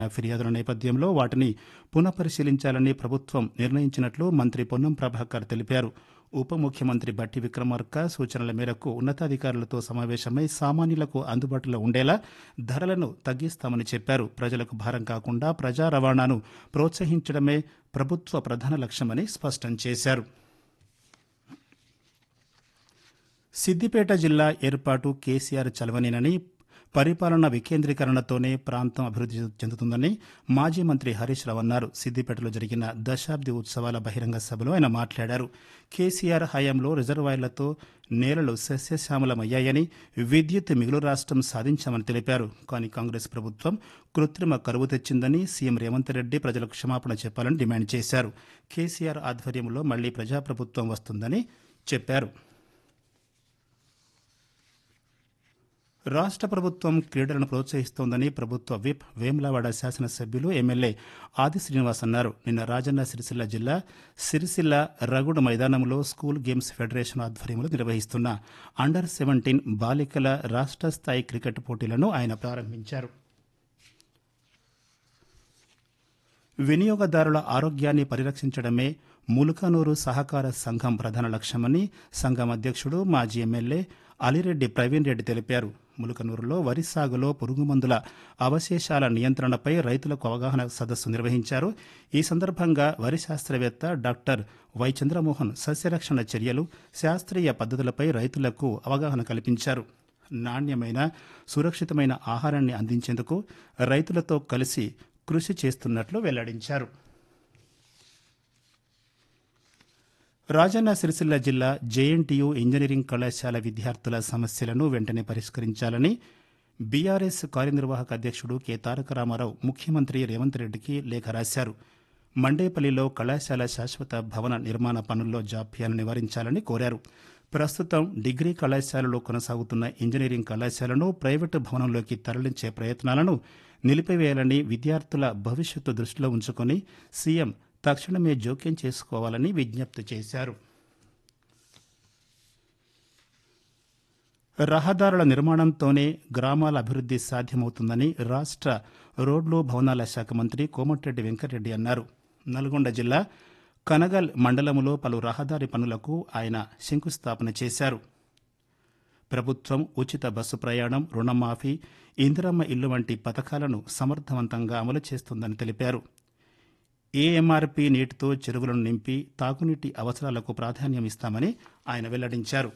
ఫిర్యాదుల నేపథ్యంలో వాటిని పునఃపరిశీలించాలని ప్రభుత్వం నిర్ణయించినట్లు మంత్రి పొన్నం ప్రభాకర్ తెలిపారు ఉప ముఖ్యమంత్రి బట్టి విక్రమార్క సూచనల మేరకు ఉన్నతాధికారులతో సమావేశమై సామాన్యులకు అందుబాటులో ఉండేలా ధరలను తగ్గిస్తామని చెప్పారు ప్రజలకు భారం కాకుండా ప్రజా రవాణాను ప్రోత్సహించడమే ప్రభుత్వ ప్రధాన లక్ష్యమని స్పష్టం చేశారు సిద్దిపేట జిల్లా ఏర్పాటు కేసీఆర్ చలవనేనని పరిపాలన వికేంద్రీకరణతోనే ప్రాంతం అభివృద్ధి చెందుతుందని మాజీ మంత్రి హరీష్ రావు అన్నారు సిద్దిపేటలో జరిగిన దశాబ్ది ఉత్సవాల బహిరంగ సభలో ఆయన మాట్లాడారు కేసీఆర్ హయాంలో రిజర్వాయర్లతో నేలలు సస్యశ్యామలమయ్యాయని విద్యుత్ మిగులు రాష్ట్రం సాధించామని తెలిపారు కానీ కాంగ్రెస్ ప్రభుత్వం కృత్రిమ కరువు తెచ్చిందని సీఎం రేవంత్ రెడ్డి ప్రజలకు క్షమాపణ చెప్పాలని డిమాండ్ చేశారు కేసీఆర్ ఆధ్వర్యంలో మళ్లీ ప్రజాప్రభుత్వం వస్తుందని చెప్పారు రాష్ట్ర ప్రభుత్వం క్రీడలను ప్రోత్సహిస్తోందని ప్రభుత్వ విప్ వేములవాడ శాసనసభ్యులు ఎమ్మెల్యే ఆది శ్రీనివాస్ అన్నారు నిన్న రాజన్న సిరిసిల్ల జిల్లా సిరిసిల్ల రగుడు మైదానంలో స్కూల్ గేమ్స్ ఫెడరేషన్ ఆధ్వర్యంలో నిర్వహిస్తున్న అండర్ సెవెంటీన్ బాలికల రాష్ట్ర స్థాయి క్రికెట్ పోటీలను ఆయన ప్రారంభించారు వినియోగదారుల ఆరోగ్యాన్ని పరిరక్షించడమే ములుకనూరు సహకార సంఘం ప్రధాన లక్ష్యమని సంఘం అధ్యక్షుడు మాజీ ఎమ్మెల్యే అలిరెడ్డి ప్రవీణ్ రెడ్డి తెలిపారు ములుకనూరులో వరి సాగులో పురుగుమందుల అవశేషాల నియంత్రణపై రైతులకు అవగాహన సదస్సు నిర్వహించారు ఈ సందర్భంగా వరి శాస్త్రవేత్త డాక్టర్ వై చంద్రమోహన్ సస్యరక్షణ చర్యలు శాస్త్రీయ పద్ధతులపై రైతులకు అవగాహన కల్పించారు నాణ్యమైన సురక్షితమైన ఆహారాన్ని అందించేందుకు రైతులతో కలిసి కృషి చేస్తున్నట్లు వెల్లడించారు రాజన్న సిరిసిల్ల జిల్లా జేఎన్టీయూ ఇంజనీరింగ్ కళాశాల విద్యార్థుల సమస్యలను వెంటనే పరిష్కరించాలని బీఆర్ఎస్ కార్యనిర్వాహక అధ్యక్షుడు కె తారక రామారావు ముఖ్యమంత్రి రేవంత్ రెడ్డికి లేఖ రాశారు మండేపల్లిలో కళాశాల శాశ్వత భవన నిర్మాణ పనుల్లో జాప్యాన్ని నివారించాలని కోరారు ప్రస్తుతం డిగ్రీ కళాశాలలో కొనసాగుతున్న ఇంజనీరింగ్ కళాశాలను ప్రైవేటు భవనంలోకి తరలించే ప్రయత్నాలను నిలిపివేయాలని విద్యార్థుల భవిష్యత్తు దృష్టిలో ఉంచుకొని సీఎం తక్షణమే జోక్యం చేసుకోవాలని విజ్ఞప్తి చేశారు రహదారుల నిర్మాణంతోనే గ్రామాల అభివృద్ధి సాధ్యమవుతుందని రాష్ట్ర రోడ్లు భవనాల శాఖ మంత్రి కోమటిరెడ్డి వెంకటరెడ్డి అన్నారు నల్గొండ జిల్లా కనగల్ మండలంలో పలు రహదారి పనులకు ఆయన శంకుస్థాపన చేశారు ప్రభుత్వం ఉచిత బస్సు ప్రయాణం రుణమాఫీ ఇందిరమ్మ ఇల్లు వంటి పథకాలను సమర్థవంతంగా అమలు చేస్తుందని తెలిపారు ఏఎంఆర్పీ నీటితో చెరువులను నింపి తాగునీటి అవసరాలకు ప్రాధాన్యం ఇస్తామని ఆయన వెల్లడించారు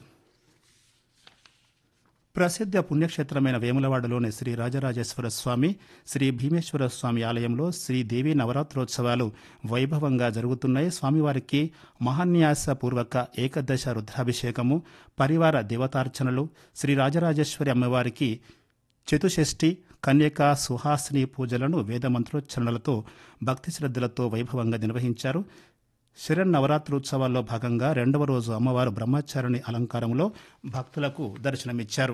ప్రసిద్ధ పుణ్యక్షేత్రమైన వేములవాడలోని శ్రీ రాజరాజేశ్వర స్వామి శ్రీ భీమేశ్వర స్వామి ఆలయంలో శ్రీదేవి నవరాత్రోత్సవాలు వైభవంగా జరుగుతున్నాయి స్వామివారికి మహాన్యాసపూర్వక ఏకదశ రుద్రాభిషేకము పరివార దేవతార్చనలు శ్రీ రాజరాజేశ్వరి అమ్మవారికి చతుషష్ఠి కన్యకా సుహాసిని పూజలను వేద మంత్రోచ్చరణలతో భక్తి శ్రద్ధలతో వైభవంగా నిర్వహించారు శరన్నవరాత్రోత్సవాల్లో భాగంగా రెండవ రోజు అమ్మవారు బ్రహ్మచారిణి అలంకారంలో భక్తులకు దర్శనమిచ్చారు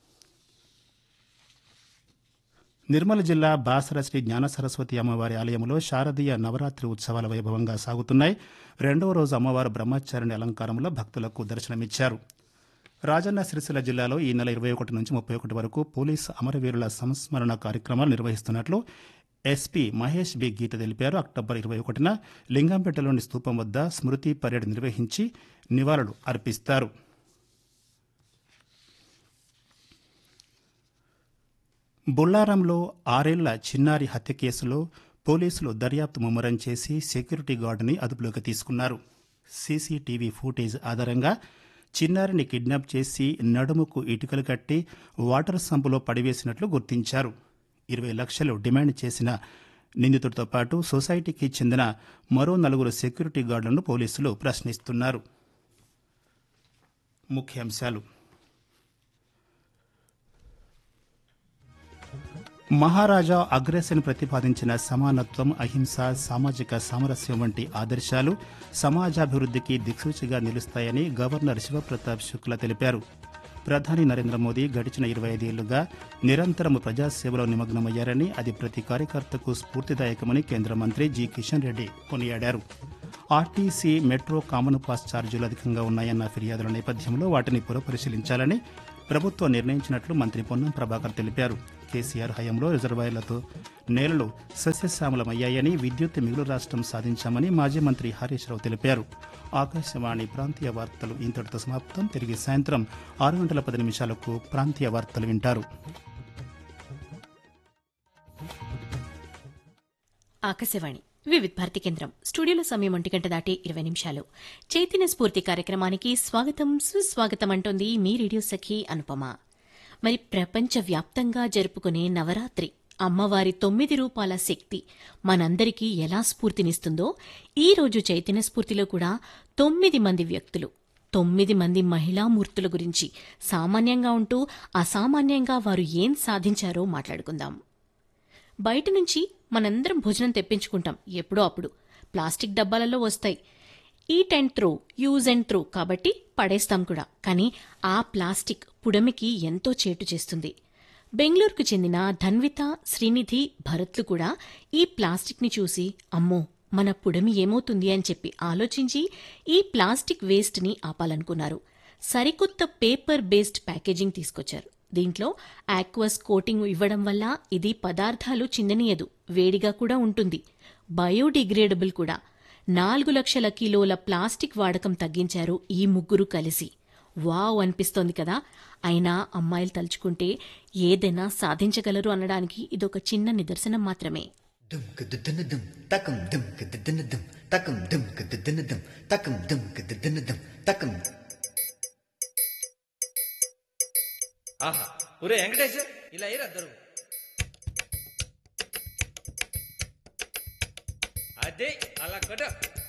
నిర్మల్ జిల్లా బాసర శ్రీ జ్ఞాన సరస్వతి అమ్మవారి ఆలయంలో శారదీయ నవరాత్రి ఉత్సవాల వైభవంగా సాగుతున్నాయి రెండవ రోజు అమ్మవారు బ్రహ్మచారిణి అలంకారంలో భక్తులకు దర్శనమిచ్చారు రాజన్న సిరిసిల్ల జిల్లాలో ఈ నెల ఇరవై ఒకటి నుంచి ముప్పై ఒకటి వరకు పోలీసు అమరవీరుల సంస్మరణ కార్యక్రమాలు నిర్వహిస్తున్నట్లు ఎస్పీ మహేష్ బి గీత తెలిపారు అక్టోబర్ ఇరవై ఒకటిన లింగంపేటలోని స్తూపం వద్ద స్మృతి పరేడ్ నిర్వహించి నివాళులు అర్పిస్తారు బుల్లారంలో ఆరేళ్ల చిన్నారి హత్య కేసులో పోలీసులు దర్యాప్తు ముమ్మరం చేసి సెక్యూరిటీ గార్డుని అదుపులోకి తీసుకున్నారు సీసీటీవీ ఫుటేజ్ ఆధారంగా చిన్నారిని కిడ్నాప్ చేసి నడుముకు ఇటుకలు కట్టి వాటర్ సంపులో పడివేసినట్లు గుర్తించారు ఇరవై లక్షలు డిమాండ్ చేసిన నిందితుడితో పాటు సొసైటీకి చెందిన మరో నలుగురు సెక్యూరిటీ గార్డులను పోలీసులు ప్రశ్నిస్తున్నారు ముఖ్యాంశాలు మహారాజా అగ్రసేన్ ప్రతిపాదించిన సమానత్వం అహింస సామాజిక సామరస్యం వంటి ఆదర్శాలు సమాజాభివృద్ధికి దిక్సూచిగా నిలుస్తాయని గవర్నర్ శివప్రతాప్ శుక్లా తెలిపారు ప్రధాని నరేంద్ర మోదీ గడిచిన ఇరవై ఐదేళ్లుగా నిరంతరం ప్రజాసేవలో నిమగ్నమయ్యారని అది ప్రతి కార్యకర్తకు స్ఫూర్తిదాయకమని కేంద్ర మంత్రి జి కిషన్ రెడ్డి కొనియాడారు ఆర్టీసీ మెట్రో కామన్ పాస్ ఛార్జీలు అధికంగా ఉన్నాయన్న ఫిర్యాదుల నేపథ్యంలో వాటిని పునఃపరిశీలించాలని ప్రభుత్వం నిర్ణయించినట్లు మంత్రి పొన్నం ప్రభాకర్ తెలిపారు కేసీఆర్ హయాంలో రిజర్వాయర్లతో నేలలు సస్యశ్యామలమయ్యాయని విద్యుత్ మిగులు రాష్ట్రం సాధించామని మాజీ మంత్రి హరీష్ రావు తెలిపారు ఆకాశవాణి ప్రాంతీయ వార్తలు ఇంతటితో సమాప్తం తిరిగి సాయంత్రం ఆరు గంటల పది నిమిషాలకు ప్రాంతీయ వార్తలు వింటారు ఆకాశవాణి వివిధ భారతి కేంద్రం స్టూడియోలో సమయం ఒంటి గంట దాటి ఇరవై నిమిషాలు చైతన్య స్ఫూర్తి కార్యక్రమానికి స్వాగతం సుస్వాగతం అంటోంది మీ రేడియో సఖి అనుపమ మరి ప్రపంచవ్యాప్తంగా జరుపుకునే నవరాత్రి అమ్మవారి తొమ్మిది రూపాల శక్తి మనందరికీ ఎలా స్ఫూర్తినిస్తుందో ఈ రోజు చైతన్య స్ఫూర్తిలో కూడా తొమ్మిది మంది వ్యక్తులు తొమ్మిది మంది మహిళామూర్తుల గురించి సామాన్యంగా ఉంటూ అసామాన్యంగా వారు ఏం సాధించారో మాట్లాడుకుందాం బయట నుంచి మనందరం భోజనం తెప్పించుకుంటాం ఎప్పుడో అప్పుడు ప్లాస్టిక్ డబ్బాలలో వస్తాయి eat and throw use and throw కాబట్టి పడేస్తాం కూడా కానీ ఆ ప్లాస్టిక్ పుడమికి ఎంతో చేటు చేస్తుంది బెంగళూరుకు చెందిన ధన్విత శ్రీనిధి భరత్లు కూడా ఈ ప్లాస్టిక్ని చూసి అమ్మో మన పుడమి ఏమవుతుంది అని చెప్పి ఆలోచించి ఈ ప్లాస్టిక్ వేస్ట్ని ఆపాలనుకున్నారు సరికొత్త పేపర్ బేస్డ్ ప్యాకేజింగ్ తీసుకొచ్చారు దీంట్లో ఆక్వస్ కోటింగ్ ఇవ్వడం వల్ల ఇది పదార్థాలు చిందనీయదు వేడిగా కూడా ఉంటుంది బయోడిగ్రేడబుల్ కూడా నాలుగు లక్షల కిలోల ప్లాస్టిక్ వాడకం తగ్గించారు ఈ ముగ్గురు కలిసి వావ్ అనిపిస్తోంది కదా అయినా అమ్మాయిలు తలుచుకుంటే ఏదైనా సాధించగలరు అనడానికి ఇదొక చిన్న నిదర్శనం మాత్రమే Dum ka dum takum dum ka dum dum takum dum ka dum dum takum dum ka dum dum takum ఆహా ఒరే వెంకటేష్ ఇలా అయ్యారు అద్దరు అదే అలా కట